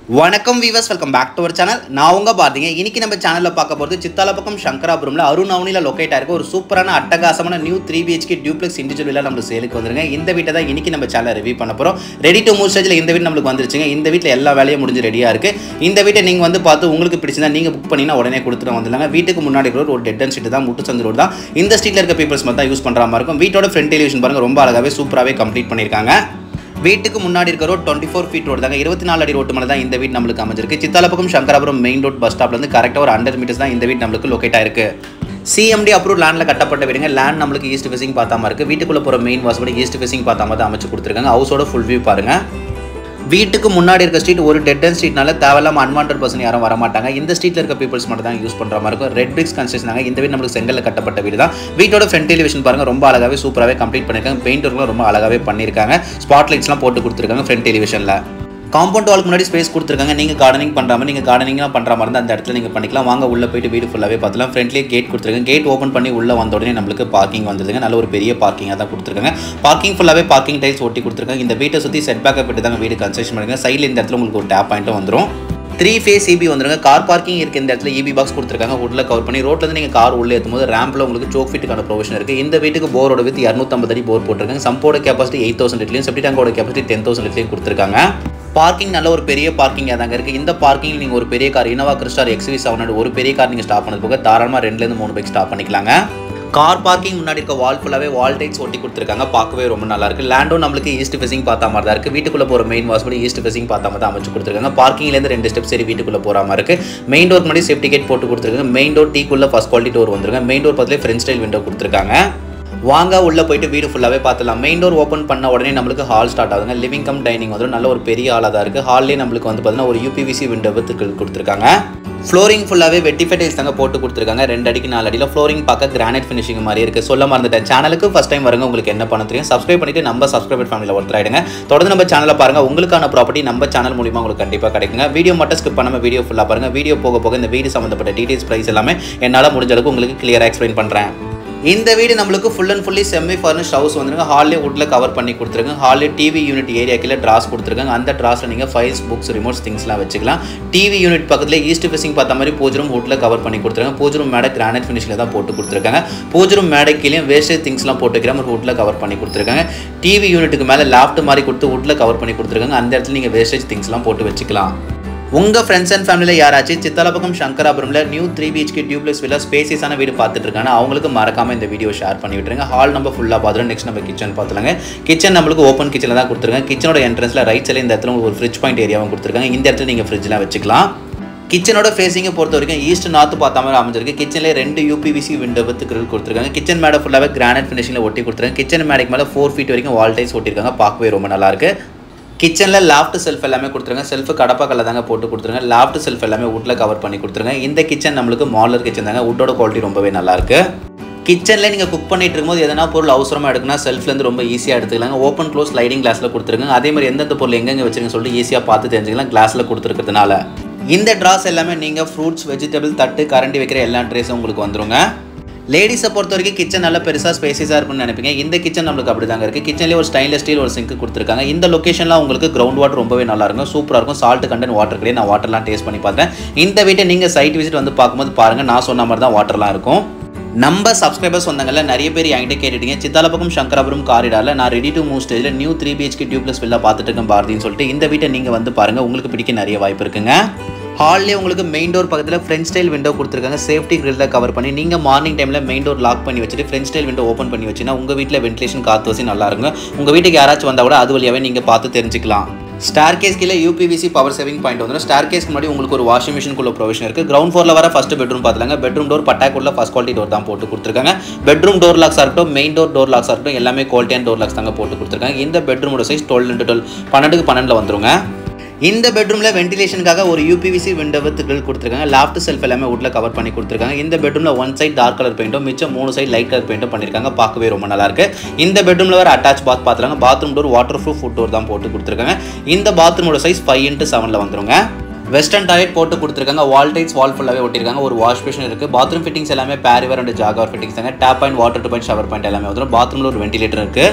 வணக்கம் viewers welcome back to our channel நான் உங்க பார்த்தீங்க இன்னைக்கு நம்ம சேனலில் பார்க்க போகிறது சித்தாலப்பக்கம் சங்கராபுரம்ல அருண் அவனியில் லொக்கேட் ஆயிருக்க ஒரு சூப்பரான அட்டகாசமான new three BHK duplex individual villa நம்ம சேலுக்கு வந்துருங்க இந்த வீட்டை தான் இன்னைக்கு நம்ம சேனல் ரிவ்யூ பண்ண போகிறோம் ரெடி டு மூவ் ஸ்டேஜில் இந்த வீடு நம்மளுக்கு வந்துருச்சுங்க இந்த வீட்டில் எல்லா வேலையும் முடிஞ்சு ரெடியாக இருக்கு இந்த வீட்டை நீங்கள் வந்து பார்த்து உங்களுக்கு பிடிச்சிருந்தா நீங்கள் புக் பண்ணினா உடனே கொடுத்துட்டு வந்துடலாங்க வீட்டுக்கு முன்னாடி இருக்கிற ஒரு டெட் அண்ட் ஸ்ட்ரீட் தான் முட்டு சந்து ரோடு தான் இந்த ஸ்ட்ரீட்டில் இருக்க பீப்பிள்ஸ் மட்டும் தான் யூஸ் பண்ணுற மாதிரி இருக்கும் வீட்டோட ஃப்ரண்ட் டெலிவிஷன் பாருங்க ரொம்ப அழகாகவே சூப்பராகவே கம்ப்ளீட் பண்ணியிருக்காங்க வீட்டுக்கு முன்னாடி இருக்க road twenty four feet road தாங்க இருபத்தி நாலு அடி ரோட்டு மேலே தான் இந்த வீடு நம்மளுக்கு அமைஞ்சிருக்கு Sithalapakkam Sankarapuram main road bus ஸ்டாப்லேருந்து கரெக்டாக ஒரு ஹண்ட்ரட் மீட்டர்ஸ் தான் இந்த வீடு நம்மளுக்கு லொக்கேட் ஆயிருக்கு சிஎம்டி அப்ரூவ் லேண்டில் கட்டப்பட்ட வீடுங்க லேண்ட் நம்மளுக்கு ஈஸ்ட் ஃபேசிங் பார்த்தாம இருக்கு வீட்டுக்குள்ளே போகிற மெயின் வாசப்படி ஈஸ்ட் ஃபேசிங் பார்த்தாம தான் அமைச்சு கொடுத்துருக்காங்க ஹவுஸோட ஃபுல் வியூ பாருங்க வீட்டுக்கு முன்னாடி இருக்க ஸ்ட்ரீட் ஒரு டெட் அண்ட் ஸ்ட்ரீட்னால தேவையில்லாம அன்வான்ட் பர்சன் யாரும் வர மாட்டாங்க இந்த ஸ்ட்ரீட்ல இருக்க பீப்பிள்ஸ் மட்டும் தான் யூஸ் பண்ற மாதிரி இருக்கும் ரெட் பிரிக்ஸ் கன்ஸ்ட்ரக்ஷன் தாங்க இந்த வீடு நம்மளுக்கு செங்கல்ல கட்டப்பட்ட வீடு தான் வீட்டோட ஃப்ரண்ட் டெலிவிஷன் பாருங்க ரொம்ப அழகாவே சூப்பராகவே கம்ப்ளீட் பண்ணிருக்காங்க பெயிண்ட் ஒர்க்லாம் ரொம்ப அழகாவே பண்ணியிருக்காங்க ஸ்பாட் லைட்ஸ்லாம் போட்டு கொடுத்துருக்காங்க ஃப்ரண்ட் டெலிவிஷனில் காம்பவுண்ட் வாலுக்கு முன்னாடி ஸ்பேஸ் கொடுத்துருக்காங்க நீங்கள் கார்டனிங் பண்ணுற மாதிரி நீங்கள் கார்டனிங்லாம் பண்ணுற மாதிரி இருந்தால் அந்த இடத்துல நீங்கள் பண்ணிக்கலாம் வாங்க உள்ளே போயிட்டு வீடு ஃபுல்லாகவே பார்த்துலாம் ஃப்ரண்ட்லேயே கேட் கொடுத்துருக்காங்க கேட் ஓப்பன் பண்ணி உள்ளே வந்த உடனே நம்மளுக்கு பார்க்கிங் வந்துருங்க நல்ல ஒரு பெரிய பார்க்கிங்காக தான் கொடுத்துருக்காங்க பார்க்கிங் ஃபுல்லாகவே பார்க்கிங் டைல்ஸ் ஒட்டி கொடுத்துருக்காங்க இந்த வீட்டை சுற்றி செட் பேக்கை விட்டு தாங்க வீடு கன்ஸ்ட்ரக்ஷன் பண்ணுங்க சைடில் இந்த இடத்துல உங்களுக்கு ஒரு டேப் பாயிண்ட்டும் வந்துடும் த்ரீ ஃபேஸ் இபி வந்துருங்க கார் பார்க்கிங் இருக்க இந்த இடத்துல இபி பாக்ஸ் கொடுத்துருக்காங்க உள்ள கவர் பண்ணி ரோட்ல இருந்து நீங்கள் கார் உள்ளே ஏற்றும் போது ரேம்பில் உங்களுக்கு சோக் ஃபிட்டுக்கான ப்ரொவிஷன் இருக்குது இந்த வீட்டுக்கு போரோட வித் இரநூத்தம்பது அடி போர் போட்டிருக்காங்க சம்போட கெப்பாசிட்டி எயிட் தௌசண்ட் லிட்லையும் செப்டி டேங்கோட கெப்பாசிட்டி டென் தௌசண்ட் லிட்லையும் கொடுத்துருக்காங்க பார்க்கிங் நல்ல ஒரு பெரிய பார்க்கிங்காக தாங்க இருக்குது இந்த பார்க்கிங் நீங்கள் ஒரு பெரிய car Innova Crysta XV seven ஒரு பெரிய கார் நீங்கள் ஸ்டாப் பண்ணது போக தாராளமாக ரெண்டுலேருந்து மூணு பைக் ஸ்டாப் பண்ணிக்கலாங்க கார் பார்க்கிங் முன்னாடி இருக்க வால் ஃபுல்லாகவே வால் டைட்ஸ் ஒட்டி கொடுத்துருக்காங்க பார்க்கவே ரொம்ப நல்லா இருக்கு லேண்டும் நம்மளுக்கு ஈஸ்ட் ஃபேசிங் பார்த்தா மாதிரி தான் இருக்குது வீட்டுக்குள்ளே போகிற மெயின் வாசப்படி ஈஸ்ட் ஃபேசிங் பார்த்தா மாதிரி தான் அமைச்சு கொடுத்துருக்காங்க பார்க்கிங்லேருந்து ரெண்டு ஸ்டெப் சரி வீட்டுக்குள்ளே போகிற மாதிரி இருக்குது மெயின் டோர் முன்னாடி சேஃப்டி கேட் போட்டு கொடுத்துருக்காங்க மெயின் டோர் டீக்குள்ளே ஃபஸ்ட் குவாலிட்டி டோர் வந்துருங்க மெயின் டோர் பக்கத்துலேயே ஃப்ரெண்ட் ஸ்டைல் விண்டோ கொடுத்துருக்காங்க வாங்க உள்ளே போயிட்டு வீடு ஃபுல்லாகவே பார்த்துலாம் மெயின் டோர் ஓப்பன் பண்ண உடனே நம்மளுக்கு ஹால் ஸ்டார்ட் ஆகுதுங்க லிவிங் கம் டைனிங் வந்துடும் நல்ல ஒரு பெரிய ஹாலாக தான் இருக்குது ஹால்லேயே நம்மளுக்கு வந்து பார்த்தீங்கன்னா ஒரு யூபிவிசி விண்டோ வித்து கொடுத்துருக்காங்க ஃப்ளோரிங் ஃபுல்லாகவே வெட்டிஃபை டைல்ஸ் தாங்க போட்டு கொடுத்துருக்காங்க ரெண்டு அடிக்கு நாலு அடியில் ஃப்ளோரிங் பார்க்க கிரானைட் ஃபினிஷிங் மாதிரி இருக்குது சொல்ல மறந்துட்டேன் சேனலுக்கு ஃபஸ்ட் டைம் வருங்க உங்களுக்கு என்ன பண்ண தெரியும் சப்ஸ்கிரைப் பண்ணிட்டு நம்ம சப்ஸ்கிரைபர் ஃபேமிலியில் ஒருத்தர் ஆயிடுங்க தொடர்ந்து நம்ம சேனலை பாருங்க உங்களுக்கான ப்ராப்பர்ட்டி நம்ம சேனல் மூலியமா உங்களுக்கு கண்டிப்பாக கிடைக்குங்க வீடியோ மட்டும் ஸ்கிப் பண்ணாம வீடியோ ஃபுல்லாக பாருங்க வீடியோ போக போக இந்த வீடு சம்மந்தப்பட்ட டீடைல்ஸ் ப்ரைஸ் எல்லாமே என்னால் முடிஞ்ச அளவுக்கு உங்களுக்கு கிளியராக எக்ஸ்பிளைன் பண்ணுறேன் இந்த வீடு நம்மளுக்கு full and fully semi furnish house வந்துருங்க ஹாலே வுட்டில் கவர் பண்ணி கொடுத்துருங்க ஹாலே டிவி யூனிட் ஏரியா கீழே ட்ராஸ் கொடுத்துருக்காங்க அந்த ட்ராஸில் நீங்கள் ஃபைல்ஸ் புக்ஸ் ரிமோட்ஸ் திங்ஸ்லாம் வச்சுக்கலாம் டிவி யூனிட் பக்கத்தில் ஈஸ்ட் ஃபேசிங் பார்த்த மாதிரி பூஜ் ரூம் வுட்டில் கவர் பண்ணி கொடுத்துருக்காங்க பூஜ் ரூம் மேடை கிரானைட் ஃபினிஷில் தான் போட்டு கொடுத்துருக்காங்க பூஜ் ரூம் மேடை கீழே வேஸ்டேஜ் திங்ஸ்லாம் போட்டு வைக்கிற மாதிரி வுட்டில் கவர் பண்ணி கொடுத்துருக்காங்க டிவி யூனிட்டுக்கு மேலே லேப்ட் மாதிரி கொடுத்து வுட்டில் கவர் பண்ணி கொடுத்துருக்காங்க அந்த இடத்துல நீங்கள் வேஸ்டேஜ் திங்ஸ்லாம் போட்டு வச்சுக்கலாம் உங்கள் ஃப்ரெண்ட்ஸ் அண்ட் ஃபேமிலியில் யாராச்சும் சித்தலப்பக்கம் சங்கராபுரமில் new three BHK duplex villa ஸ்பேசியஸான வீடு பார்த்துட்டு இருக்காங்க அவங்களுக்கு மறக்காம இந்த வீடியோ ஷேர் பண்ணி விட்டுருங்க ஹால் நம்ம ஃபுல்லாக பார்த்துருங்க நெக்ஸ்ட் நம்ம கிச்சன் பார்த்துலாங்க கிச்சன் நம்மளுக்கு ஓப்பன் கிச்சனில் தான் கொடுத்துருக்காங்க கிச்சனோட என்ட்ரன்ஸில் ரைட் சைடில் இந்த இடத்துல உங்களுக்கு ஒரு ஃப்ரிட்ஜ் பாயிண்ட் ஏரியாவும் கொடுத்துருக்காங்க இந்த இடத்துல நீங்கள் ஃப்ரிட்ஜ்லாம் வச்சுக்கலாம் கிச்சனோட ஃபேஸிங்கை பொறுத்த வரைக்கும் ஈஸ்ட் நார்த் பார்த்த மாதிரி அமைஞ்சிருக்கு கிச்சனில் ரெண்டு யூபிவிசி விண்டோ வித்து கிரில் கொடுத்துருக்காங்க கிச்சன் மேடை ஃபுல்லாகவே கிரானைட் ஃபினிஷிங்கில் ஒட்டி கொடுத்துருக்காங்க கிச்சன் மேடைக்கு மேலே ஃபோர் ஃபீட் வரைக்கும் வால் டைஸ் ஒட்டியிருக்காங்க பார்க்கவே ரொம்ப நல்லா இருக்கு கிச்சனில் லாஃப்ட் செல்ஃப் எல்லாமே கொடுத்துருங்க செல்ஃப் கடப்பாக்கல்ல தாங்க போட்டு கொடுத்துருங்க லாஃப்ட் செல்ஃப் எல்லாமே வுட்டில் கவர் பண்ணி கொடுத்துருங்க இந்த கிச்சன் நம்மளுக்கு மாடலர் கிச்சன் தாங்க வுட்டோட குவாலிட்டி ரொம்பவே நல்லா இருக்கு கிச்சனில் நீங்கள் குக் பண்ணிட்டு இருக்கும்போது எதனா பொருள் அவசரமாக எடுக்கணும் செல்ஃப்லேருந்து ரொம்ப ஈஸியாக எடுத்துக்கலாங்க ஓப்பன் க்ளோஸ் ஸ்லைடிங் கிளாஸில் கொடுத்துருங்க அதே மாதிரி எந்தெந்த பொருள் எங்கெங்கே வச்சுருங்க சொல்லிட்டு ஈஸியாக பார்த்து தெரிஞ்சுக்கலாம் கிளாஸில் கொடுத்துருக்கிறதுனால இந்த ட்ராஸ் எல்லாமே நீங்கள் ஃப்ரூட்ஸ் வெஜிடபிள் தட்டு கரண்டி வைக்கிற எல்லா ட்ரேஸும் உங்களுக்கு வந்துருங்க லேடிஸை பொறுத்த வரைக்கும் கிச்சன் நல்லா பெருசாக ஸ்பேசியஸாக இருக்கும்னு நினைப்பீங்க இந்த கிச்சன் நம்மளுக்கு அப்படி தாங்க இருக்குது கிச்சன்லேயே ஒரு ஸ்டைன்லெஸ் ஸ்டீல் ஒரு சிங்க் கொடுத்துருக்காங்க இந்த லொக்கேஷனில் உங்களுக்கு கிரவுண்ட் வாட்டர் ரொம்பவே நல்லா இருக்கும் சூப்பராக இருக்கும் சால்ட் கண்டென்ட் வாட்டர் கிடையாது நான் வாட்டர்லாம் டேஸ்ட் பண்ணி பார்த்தேன் இந்த வீட்டை நீங்கள் சைட் விசிட் வந்து பார்க்கும்போது பாருங்கள் நான் சொன்ன மாதிரி தான் வாட்டர்லாம் இருக்கும் நம்ம சப்ஸ்கிரைபர்ஸ் வந்தாங்கல்ல நிறைய பேர் என்கிட்ட கேட்டுட்டீங்க சித்தாலப்பக்கம் சங்கராபுரம் காரிடாரில் நான் ரெடி டு மூவ் ஸ்டேஜில் new three BHK duplex villa பார்த்துட்டு இருக்கேன் பாரதின்னு சொல்லிட்டு இந்த வீட்டை நீங்கள் வந்து பாருங்கள் உங்களுக்கு பிடிக்க நிறைய வாய்ப்பு இருக்குங்க ஹால்லே உங்களுக்கு மெயின் டோர் பக்கத்தில் ஃப்ரண்ட் ஸ்டைல் விண்டோ கொடுத்துருக்காங்க சேஃப்டி கிரில் கவர் பண்ணி நீங்கள் மார்னிங் டைமில் மெயின் டோர் லாக் பண்ணி வச்சுட்டு ஃப்ரண்ட் ஸ்டைல் விண்டோ ஓப்பன் பண்ணி வச்சுன்னா உங்கள் வீட்டில் வென்டிலேஷன் காற்று வசி நல்லா இருக்குங்க உங்கள் வீட்டுக்கு யாராச்சும் வந்தால் கூட அது வழியாகவே நீங்கள் பார்த்து தெரிஞ்சுக்கலாம் ஸ்டார் கேஸ் கீழே யூபிவிசி பவர் சேவிங் பாயிண்ட் வந்துடும் ஸ்டார் கேஸ்க்கு முன்னாடி உங்களுக்கு ஒரு வாஷிங் மிஷினுக்குள்ள ப்ரொவிஷன் இருக்குது கிரவுண்ட் ஃப்ளோரில் வர ஃபஸ்ட் பெட்ரூம் பார்த்துலாங்க பெட்ரூம் டோர் பட்டாக்குள்ள ஃபஸ்ட் குவாலிட்டி டோர் தான் போட்டு கொடுத்துருக்காங்க பெட்ரூம் டோர் லாக்ஸாக இருக்கட்டும் மெயின் டோர் டோர் லாக்ஸாக இருக்கட்டும் எல்லாமே குவாலிட்டியான டோர் லாக்ஸ் தாங்க போட்டு கொடுத்துருக்காங்க இந்த பெட்ரூமோட சைஸ் டுவெல் இன்ட்டு டுவெல் பன்னெண்டுக்கு பன்னெண்டில் வந்துருங்க இந்த பெட்ரூமில் வென்டிலேஷனுக்காக ஒரு யூபிவிசி விண்டோ வித் கிரில் கொடுத்துருக்காங்க லாஃப்ட் செல்ஃப் எல்லாமே உட்ல கவர் பண்ணி கொடுத்துருக்காங்க இந்த பெட்ரூமில் ஒன் சைட் டார்க் கலர் பெயிண்ட்டும் மிச்சம் மூணு சைட் லைட் கலர் பெயிண்ட்டும் பண்ணியிருக்காங்க பார்க்கவே ரொம்ப நல்லா இருக்கு இந்த பெட்ரூமில் வர அட்டாச் பாத் பார்த்துருக்காங்க bathroom door waterproof foot door தான் போட்டு கொடுத்துருக்காங்க இந்த பாத்ரூமோட சைஸ் ஃபைவ் இன்ட்டு செவனில் வந்துருங்க வெஸ்டர்ன் டாய்லெட் போட்டு கொடுத்துருக்காங்க வால் டைட்ஸ் வால் ஃபுல்லாகவே ஒட்டிருக்காங்க ஒரு வாஷ் பேஷன் இருக்குது பாத்ரூம் ஃபிட்டிங்ஸ் எல்லாமே பேரிவர் அண்ட் ஜாகவர் ஃபிட்டிங்ஸ் தாங்க tape point water two point shower point எல்லாமே வந்துடும் பாத்ரூமில் ஒரு வென்டிலேட்டர் இருக்குது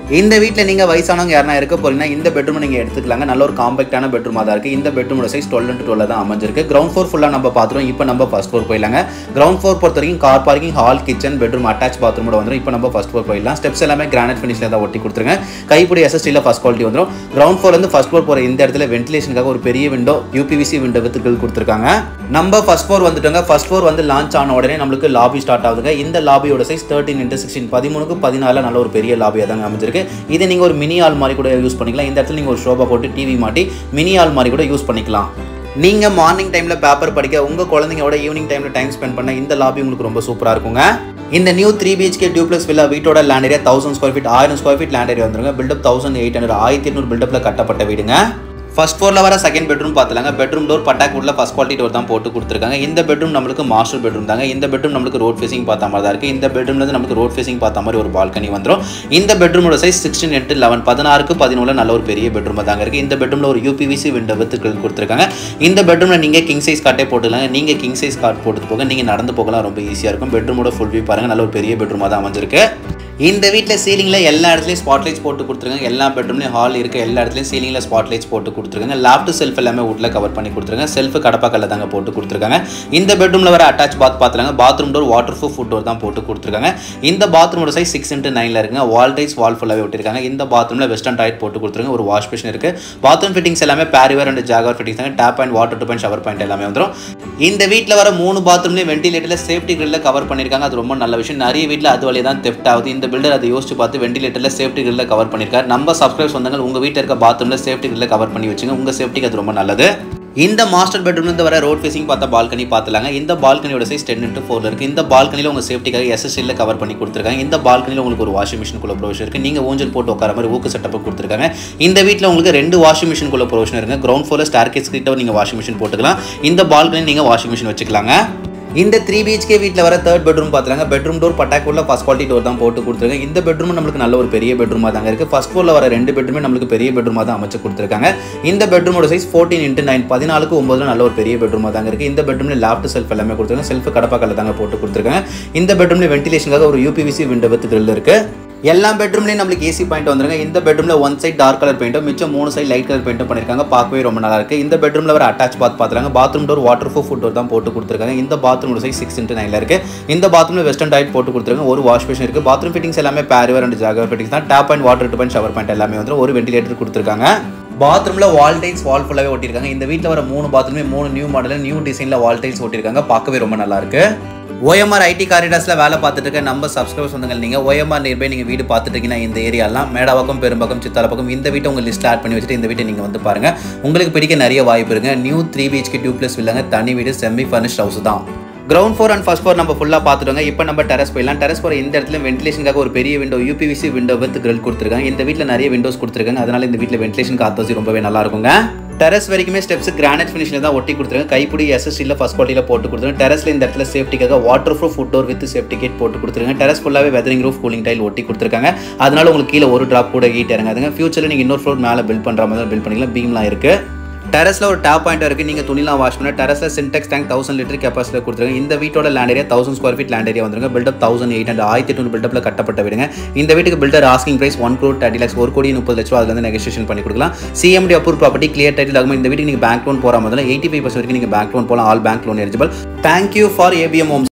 இந்த வீட்டில் நீங்கள் வயசானவங்க யாரா இருக்க போறீங்கன்னா இந்த பெட்ரூம் நீங்கள் எடுத்துக்கலாங்க நல்ல ஒரு காம்பேக்டான பெட்ரூமாக தான் இருக்குது இந்த பெட்ரூமோட சைஸ் டுவெல் இன்ட்டு டுவெல் தான் அமைஞ்சிருக்கு கிரவுண்ட் ஃப்ளோர் ஃபுல்லாக நம்ம பார்த்துருவோம் இப்போ நம்ம ஃபஸ்ட் ஃப்ளோர் போயிடலாங்க கிரவுண்ட் ஃப்ளோர் பொறுத்த வரைக்கும் car parking hall kitchen bedroom attach பாத்ரூமோட வந்துடும் இப்போ நம்ம ஃபஸ்ட் ஃப்ளோர் போயிடலாம் ஸ்டெப்ஸ் எல்லாமே கிரானைட் ஃபினிஷில் தான் ஒட்டி கொடுத்துருங்க கைப்பிடி எஸ்எஸ்டியில் ஃபஸ்ட் குவாலிட்டி வந்துடும் கிரவுண்ட் ஃப்ளோர்லேருந்து ஃபஸ்ட் ஃப்ளோர் போகிற இந்த இடத்துல வென்டிலேஷனுக்காக ஒரு பெரிய window UPVC window with grill கொடுத்துருக்காங்க நம்ம ஃபஸ்ட் ஃப்ளோர் வந்துட்டோங்க ஃபஸ்ட் ஃப்ளோர் வந்து லான்ச் ஆன உடனே நம்மளுக்கு லாபி ஸ்டார்ட் ஆகுதுங்க இந்த லாபியோட சைஸ் தேர்ட்டின் இன்ட்டு சிக்ஸ்டீன் பதிமூணுக்கு பதினாலில் நல்ல ஒரு பெரிய லாபியாக தாங்க அமைஞ்சிருக்கு இது நீங்கள் ஒரு மினி ஆல் மாதிரி கூட யூஸ் பண்ணிக்கலாம் இந்த இடத்துல நீங்கள் ஒரு ஷோபா போட்டு டிவி மாட்டி மினி ஆல் மாதிரி கூட யூஸ் பண்ணிக்கலாம் நீங்கள் மார்னிங் டைமில் பேப்பர் படிக்க உங்கள் குழந்தைங்களோட ஈவினிங் டைமில் டைம் ஸ்பெண்ட் பண்ண இந்த லாபி உங்களுக்கு ரொம்ப சூப்பராக இருக்குங்க இந்த new three BHK duplex villa வீட்டோட land area thousand square feet ஆயிரம் ஸ்கொயர் ஃபீட் லேண்ட் ஏரியா வந்துருங்க பில்டப் தௌசண்ட் எயிட் ஹண்ட்ரட் ஆயிரத்தி எட்நூறு பில்டப்பில் கட்டப்பட்ட வீடுங்க ஃபர்ஸ்ட் ஃப்ளோரில் வர செகண்ட் பெட்ரூம் பார்த்துலாங்க பெட்ரூம் டோர் பட்டாக் உள்ள ஃபஸ்ட் குவாலிட்டி டோர் தான் போட்டு கொடுத்துருக்காங்க இந்த பெட்ரூம் நம்மளுக்கு மாஸ்டர் பெட்ரூம் தாங்க இந்த பெட்ரூம் நம்மளுக்கு ரோட் ஃபேசிங் பார்த்த மாதிரி தான் இருக்குது இந்த பெட்ரூம்லேருந்து நமக்கு ரோட் ஃபேசிங் பார்த்த மாதிரி ஒரு பால்கனி வந்துடும் இந்த பெட்ரூமோட சைஸ் சிக்ஸ்டீன் எட்டு லெவன் பதினாறுக்கு பதினொன்று நல்ல ஒரு பெரிய பெட்ரூம் தாங்க இருக்குது இந்த பெட்ரூமில் ஒரு யூபிவிசி விண்டோ வித்து கொடுத்துருக்காங்க இந்த பெட்ரூமில் நீங்கள் கிங் சைஸ் காட்டே போட்டுக்கலாங்க நீங்கள் கிங் சைஸ் காட் போட்டு போக நீங்கள் நடந்து போகலாம் ரொம்ப ஈஸியாக இருக்கும் பெட்ரூமோட ஃபுல் வியூ பாருங்கள் நல்ல ஒரு பெரிய பெட்ரூமாக தான் அமைஞ்சிருக்கு இந்த வீட்டில் சீலிங்கில் எல்லா இடத்துலையும் ஸ்பாட் லைட்ஸ் போட்டு கொடுத்துருக்காங்க எல்லா பெட்ரூம்லையும் ஹால் இருக்க எல்லா இடத்துலையும் சீலிங்கில் ஸ்பாட் லைட்ஸ் போட்டு கொடுத்துருக்காங்க லேப்டு செல்ஃப் எல்லாமே வுட்டில் கவர் பண்ணி கொடுத்துருக்காங்க செல்ஃப் கடப்பாக்கல்ல தாங்க போட்டு கொடுத்துருக்காங்க இந்த பெட்ரூமில் வர அட்டாச் பாத் பார்த்துறாங்க bathroom door waterproof foot door தான் போட்டு கொடுத்துருக்காங்க இந்த பாத்ரூமோட சைஸ் சிக்ஸ் இன்ட்டு நைனில் இருக்குங்க வால் டைட்ஸ் வால் ஃபுல்லாகவே விட்டுருக்காங்க இந்த பாத்ரூமில் வெஸ்டர்ன் டாய்ட் போட்டு கொடுத்துருக்காங்க ஒரு வாஷ் மிஷின் இருக்குது பாத்ரூம் ஃபிட்டிங்ஸ் எல்லாமே பேரிவர் அண்ட் ஜாகர் ஃபிட்டிங்ஸ் தாங்க tap and water tube and shower point எல்லாமே வந்துடும் இந்த வீட்டில் வர மூணு பாத்ரூம்லேயும் வென்டிலேட்டரில் சேஃப்டி கிரில்ல கவர் பண்ணியிருக்காங்க அது ரொம்ப நல்ல விஷயம் நிறைய வீட்டில் அது வழியாக தான் தெஃப்ட் ஆகுது இந்த பில்டர் அதை யோசிச்சு பார்த்து வென்டிலேட்டரில் சேஃப்டி கிரில்ல கவர் பண்ணியிருக்காரு நம்ம சப்ஸ்கிரைப் சொந்தங்கள் உங்கள் வீட்டில் இருக்க பாத்ரூமில் சேஃப்டி கிரில்ல கவர் பண்ணி வச்சுங்க உங்கள் சேஃப்டிக்கு அது ரொம்ப நல்லது இந்த மாஸ்டர் பெட்ரூம்லேருந்து வர ரோட் ஃபேசிங் பார்த்த பால்கனி பார்த்துலாங்க இந்த பால்கனியோட சைஸ் டென் இன்ட்டு ஃபோரில் இருக்குது இந்த பால்கனியில் உங்கள் சேஃப்டிக்காக எஸ்எஸ்டியில் கவர் பண்ணி கொடுத்துருக்காங்க இந்த பால்கனியில் உங்களுக்கு ஒரு வாஷிங் மிஷினுக்குள்ள ப்ரொவிஷன் இருக்குது நீங்கள் ஊஞ்சல் போட்டு உட்கார மாதிரி ஊக்கு செட்டப் கொடுத்துருக்காங்க இந்த வீட்டில் உங்களுக்கு ரெண்டு வாஷிங் மிஷினுக்குள்ள ப்ரொவிஷன் இருக்குது கிரவுண்ட் ஃப்ளோரில் ஸ்டார் கேஸ் கிட்ட நீங்கள் வாஷிங் மிஷின் போட்டுக்கலாம் இந்த பால்கனி நீங்கள் வாஷிங் மிஷின் வச்சுக்கலாங்க இந்த த்ரீ பிஹெச்கே வீட்டில் வர தேர்ட் பெட்ரூம் பார்த்துலாங்க பெட்ரூம் டோர் பட்டாக்குள்ள ஃபஸ்ட் குவாலிட்டி டோர் தான் போட்டு கொடுத்துருக்காங்க இந்த பெட்ரூம் நம்மளுக்கு நல்ல ஒரு பெரிய பெட்ரூமாக தாங்க இருக்குது ஃபஸ்ட் ஃப்ளோரில் வர ரெண்டு பெட்ரூமே நம்மளுக்கு பெரிய பெட்ரூமாக தான் அமைச்சு கொடுத்துருக்காங்க இந்த பெட்ரூமோட சைஸ் ஃபோர்டீன் இன்ட்டு நைன் பதினாலுக்கு ஒம்பதுல நல்ல ஒரு பெரிய பெட்ரூமாக தாங்க இருக்குது இந்த பெட்ரூமில் லேப்ட் செல்ஃப் எல்லாமே கொடுத்துருக்காங்க செல்ஃப் கடப்பாக்கல்ல தாங்க போட்டு கொடுத்துருக்காங்க இந்த பெட்ரூமில் வென்டிலேஷனுக்காக ஒரு யூபிவிசி விண்டோ வித் grill இருக்குது எல்லா பெட்ரூம்லேயும் நம்மளுக்கு ஏசி பாயிண்ட் வந்துருங்க இந்த பெட்ரூமில் ஒன் சைட் டார்க் கலர் பெயிண்ட்டும் மிச்சம் மூணு சைட் லைட் கலர் பெயிண்ட்டும் பண்ணியிருக்காங்க பார்க்கவே ரொம்ப நல்லா இருக்கு இந்த பெட்ரூமில் வர அட்டாச் பாத் பார்த்துறாங்க bathroom door waterproof foot door தான் போட்டு கொடுத்துருக்காங்க இந்த பாத்ரூமோட சைஸ் சிக்ஸ் இன்ட்டு நைனில் இருக்கு இந்த பாத்ரூமில் வெஸ்டர்ன் டைட் போட்டு கொடுத்துருக்காங்க ஒரு வாஷ் மிஷின் இருக்கு பாத்ரூம் ஃபிட்டிங்ஸ் எல்லாமே பேரிவர் அண்ட் ஜாகர் ஃபிட்டிங்ஸ் தான் tap and water tube and shower point எல்லாமே வந்து ஒரு வென்டிலேட்டர் கொடுத்துருக்காங்க பாத்ரூமில் வால் டைல்ஸ் வால் ஃபுல்லாகவே ஒட்டியிருக்காங்க இந்த வீட்டில் வர மூணு பாத்ரூமே மூணு நியூ மாடலில் நியூ டிசைனில் வால் டைல்ஸ் ஒட்டியிருக்காங்க பார்க்கவே ரொம்ப நல்லா இருக்கு ஓஎம்ஆர் ஐடி காரிடார்ஸில் வேலை பார்த்துட்டு இருக்க நம்ம சப்ஸ்கிரைபர்ஸ் வந்தவங்க நீங்கள் ஓஎம்ஆர் நியர்பை நீங்கள் வீடு பார்த்துட்டு இருக்கீங்கன்னா இந்த ஏரியாலாம் மேடாவக்கம் பெரும்பக்கம் சித்தாலப்பக்கம் இந்த வீட்டை உங்கள் லிஸ்ட்டில் ஆட் பண்ணி வச்சுட்டு இந்த வீட்டை நீங்கள் வந்து பாருங்கள் உங்களுக்கு பிடிக்க நிறைய வாய்ப்பு இருங்க new three BHK duplex இல்லைங்க தனி வீடு செமி ஃபர்னிஷ்ட் ஹவுஸ் தான் ground floor and first floor நம்ம ஃபுல்லாக பார்த்துட்டோங்க இப்போ நம்ம டெரஸ் போயிடலாம் டெரஸ் போகிற இந்த இடத்துல வென்டிலேஷனுக்காக ஒரு பெரிய window UPVC window with grill கொடுத்துருக்காங்க இந்த வீட்டில் நிறைய விண்டோஸ் கொடுத்துருக்காங்க அதனால இந்த வீட்டில் வென்டிலேஷன் காத்து ரொம்பவே நல்லா இருக்குங்க டெரஸ் வரைக்குமே ஸ்டெப்ஸ் கிரானைட் ஃபினிஷில் தான் ஒட்டி கொடுத்துருங்க கைப்பிடி எஸ்எஸ்டியில் ஃபஸ்ட் குவாலிட்டியில் போட்டு கொடுத்துருங்க டெரஸில் இந்த இடத்துல சேஃப்டிக்காக waterproof foot door with safety gate போட்டு கொடுத்துருங்க டெரஸ் ஃபுல்லாகவே வெதரிங் ரூஃப் கூலிங் டைல் ஒட்டி கொடுத்துருக்காங்க அதனால உங்களுக்கு கீழே ஒரு ட்ராப் கூட ஹீட் இறங்காதுங்க ஃபியூச்சரில் நீங்கள் இன்னொரு ஃப்ளோர் மேலே பில்ட் பண்ணுற மாதிரி பில்ட் பண்ணிக்கலாம் பீம்லாம் இருக்குது டெரஸில் ஒரு டேப் பாயிண்ட் இருக்குது நீங்கள் துணிலாம் வாஷ் பண்ண டெரஸில் Syntex tank thousand litre capacity கொடுத்துருங்க இந்த வீட்டோட land area thousand square feet land area வந்துருங்க பில்டப் தௌசண்ட் எயிட் ஹண்ட்ரட் ஆயிரத்தி எட்நூறு பில்டப்பில் கட்டப்பட்ட வீடுங்க இந்த வீட்டுக்கு builder asking price one crore thirty lakhs ஒரு கோடி முப்பது லட்சம் அதுல இருந்து நெகோசியேஷன் பண்ணி கொடுக்கலாம் CMDA approve property clear title ஆகும் இந்த வீட்டுக்கு நீங்கள் பேங்க் லோன் போகிற முதல்ல எயிட்டி ஃபைவ் பர்சன்ட் வரைக்கும் நீங்கள் பேங்க் லோன் போகலாம் all bank loan eligible thank you for APM Holmes